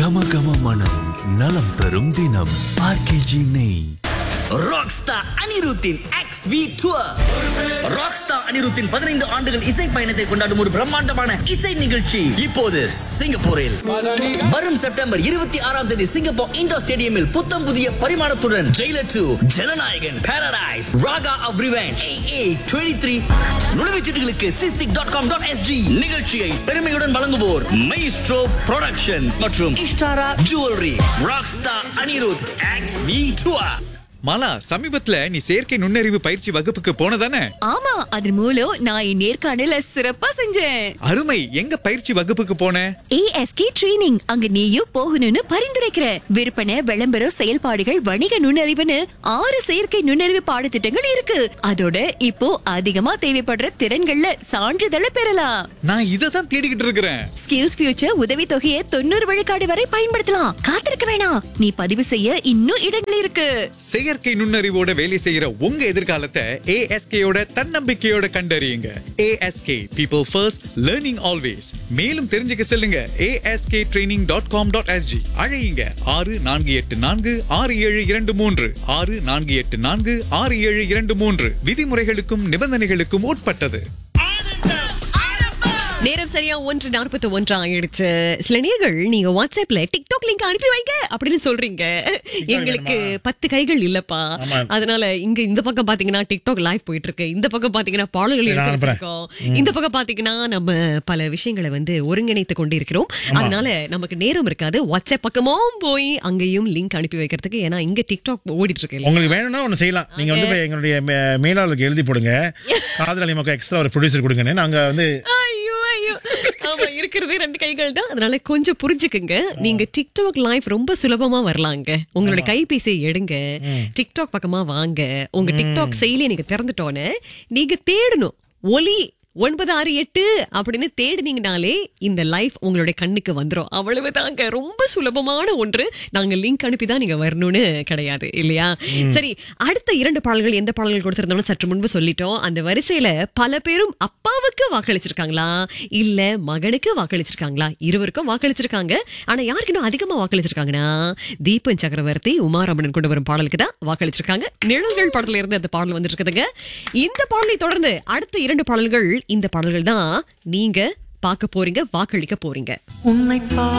கம கம மனம் நலம் தரும் தினம் ஆர்கேஜி நெய் ராக்ஸ்டார் அனிருத்தின் எக்ஸ் வி டூர் ராக்ஸ்டார் அனிருத்தின் பதினைந்து ஆண்டுகள் இசை பயணத்தை கொண்டாடும் ஒரு பிரம்மாண்டமான இசை நிகழ்ச்சி இப்போது சிங்கப்பூரில் வரும் செப்டம்பர் இருபத்தி ஆறாம் தேதி சிங்கப்பூர் இண்டோர் ஸ்டேடியமில் புத்தம் புதிய பரிமாணத்துடன் Jailer two Jananayagan paradise Raga of revenge twenty three நுழைவுச்சீட்டுகளுக்கு Sistic dot com dot SG நிகழ்ச்சியை பெருமையுடன் வழங்குவோர் மைஸ்ட்ரோ ப்ரொடக்ஷன் மற்றும் Ishtaara jewellery rockstar Anirudh X V tour Mala சமீபத்துல நீ செயற்கை நுண்ணறிவு பயிற்சி வகுப்புக்கு போனதானே ஆமா அதன் மூலம் நான் என் நேர்காணல சிறப்பா செஞ்சேன் அருமை எங்க பயிற்சி வகுப்புக்கு போன ஏஎஸ்கே ட்ரெய்னிங் அங்க நீயும் போகணும்னு பரிந்துரைக்கிற விற்பனை விளம்பரம் செயல்பாடுகள் வணிக நுண்ணறிவுன்னு ஆறு செயற்கை நுண்ணறிவு பாடத்திட்டங்கள் இருக்கு அதோட இப்போ அதிகமா தேவைப்படுற திறன்கள்ல சான்றிதழை பெறலாம் நான் இதை தான் தேடிக்கிட்டு இருக்கிறேன் ஸ்கில்ஸ் ஃபியூச்சர் உதவி தொகையை தொண்ணூறு விழுக்காடு வரை பயன்படுத்தலாம் காத்திருக்க வேணாம் நீ பதிவு செய்ய இன்னும் இடங்கள் இருக்கு செயற்கை நுண்ணறிவோட வேலை செய்யற உங்க எதிர்காலத்தை ஏஎஸ்கேயோட தன்னம்பிக்கையோட கண்டறியுங்க ASK people first learning always மேலும் தெரிஞ்சுக்க செல்லுங்க ASK training dot com dot SG அழையுங்க ஆறு நான்கு எட்டு நான்கு ஆறு ஏழு இரண்டு மூன்று ஆறு நான்கு எட்டு நான்கு ஆறு ஏழு இரண்டு மூன்று விதிமுறைகளுக்கும் நிபந்தனைகளுக்கும் உட்பட்டது நேரம் சரியா ஒன்று நாற்பத்தி ஒன்று ஆயிடுச்சு சில நேர்கள் நீங்க வாட்ஸ்அப்ல டிக்டாக் லிங்க் அனுப்பி வைங்க அப்படின்னு சொல்றீங்க எங்களுக்கு பத்து கைகள் இல்லப்பா அதனால இங்க இந்த பக்கம் பாத்தீங்கன்னா டிக்டாக் லைவ் போயிட்டு இருக்கு இந்த பக்கம் பாத்தீங்கன்னா பாடல்கள் நான் எடுத்து அனுப்புறேன். வச்சிருக்கோம் இந்த பக்கம் பாத்தீங்கன்னா நம்ம பல விஷயங்களை வந்து ஒருங்கிணைத்து கொண்டிருக்கிறோம் அதனால நமக்கு நேரம் இருக்காது வாட்ஸ்அப் பக்கமும் போய் அங்கேயும் லிங்க் அனுப்பி வைக்கிறதுக்கு ஏன்னா இங்க டிக்டாக் ஓடிட்டு இருக்கு இல்லையா? உங்களுக்கு வேணும்னா ஒன்று செய்யலாம் நீங்க வந்து போய் எங்களுடைய மே- மேலாளருக்கு எழுதி போடுங்க காதல் மக்கள் எக்ஸ்ட்ரா ஒரு ப்ரொடியூசர் கொடுங்கன்னு நாங்க வந்து ஐயோ ஐயோ ஆமா இருக்கிறதே ரெண்டு கைகள் தான் அதனால கொஞ்சம் புரிஞ்சுக்குங்க நீங்க டிக்டாக் லைவ் ரொம்ப சுலபமா வரலாங்க உங்களோட கைபேசியை எடுங்க டிக்டாக் பக்கமா வாங்க உங்க டிக்டாக் செயலியை நீங்க திறந்துட்டோன்னு நீங்க தேடணும் ஒலி ஒன்பது ஆறு எட்டு அப்படின்னு தேடுனீங்கனாலே இந்த லைஃப் உங்களுடைய கண்ணுக்கு வந்துரும் அவ்வளவுதாங்க ரொம்ப சுலபமான ஒன்று நாங்க லிங்க் அனுப்பி தான் நீங்க வரணும்னு கிடையாது இல்லையா சரி அடுத்த இரண்டு பாடல்கள் எந்த பாடல்கள் கொடுத்திருந்தோம்னு சற்று முன்பு சொல்லிட்டோம் அந்த வரிசையில பல பேரும் அப்பாவுக்கு வாக்களிச்சிருக்காங்களா இல்ல மகனுக்கு வாக்களிச்சிருக்காங்களா இருவருக்கும் வாக்களிச்சிருக்காங்க ஆனா யாருக்கு இன்னும் அதிகமா வாக்களிச்சிருக்காங்கன்னா தீபன் சக்கரவர்த்தி உமாரமணன் கொண்டு வரும் பாடலுக்கு தான் வாக்களிச்சிருக்காங்க நிழல்கள் படத்துல இருந்து அந்த பாடல் வந்துட்டு இருக்குதுங்க இந்த பாடலை தொடர்ந்து அடுத்த இரண்டு பாடல்கள் இந்த பாடல்கள் தான் நீங்க பார்க்க போறீங்க வாக்களிக்க போறீங்க